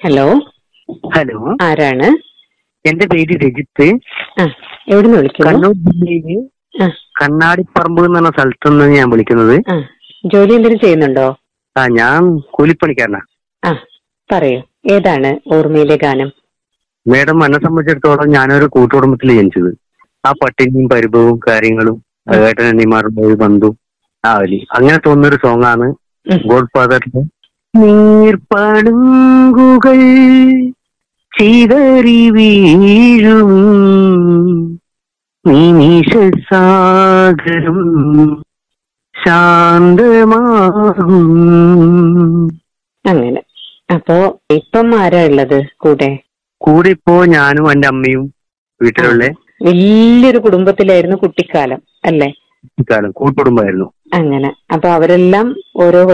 Hello hello ആരാണ് എന്റെ പേര് രജിത്ത് ആ എവിടുന്ന് വിളിക്കുന്നു കണ്ണൂർ ജില്ലയില് ആ കണ്ണാടിപ്പറമ്പ് എന്ന് പറഞ്ഞ സ്ഥലത്തു നിന്ന് ഞാൻ വിളിക്കുന്നത് ആ ജോലി എന്തെങ്കിലും ചെയ്യുന്നുണ്ടോ ആ ഞാൻ കൂലിപ്പണിക്കാരനാ ആ പറയൂ ഏതാണ് ഓർമ്മയിലെ ഗാനം മേഡം എന്നെ സംബന്ധിച്ചിടത്തോളം ഞാനൊരു കൂട്ടുകുടുംബത്തിൽ ജനിച്ചത് ആ പട്ടിണിയും പരിഭവവും കാര്യങ്ങളും ഏട്ടനന്ണിമാരുടെ ഒരു ബന്ധു ആ വലി അങ്ങനെ തോന്നുന്നൊരു സോങ് ആണ് ഉം. ഗോഡ് ഫാദറിന്റെ നീർപ്പടുങ്കുകൾ ചിതറി വീഴും നിമിഷസാഗരം ശാന്തമാകും അങ്ങനെ അപ്പോ ഇപ്പം ആരാ ഉള്ളത് കൂടെ കൂടെ ഇപ്പോ ഞാനും എന്റെ അമ്മയും വീട്ടിലുള്ള വലിയൊരു കുടുംബത്തിലായിരുന്നു കുട്ടിക്കാലം അല്ലേ കാലം കൂട്ടുകുടുംബമായിരുന്നു അങ്ങനെ അപ്പൊ അവരെല്ലാം ഓരോ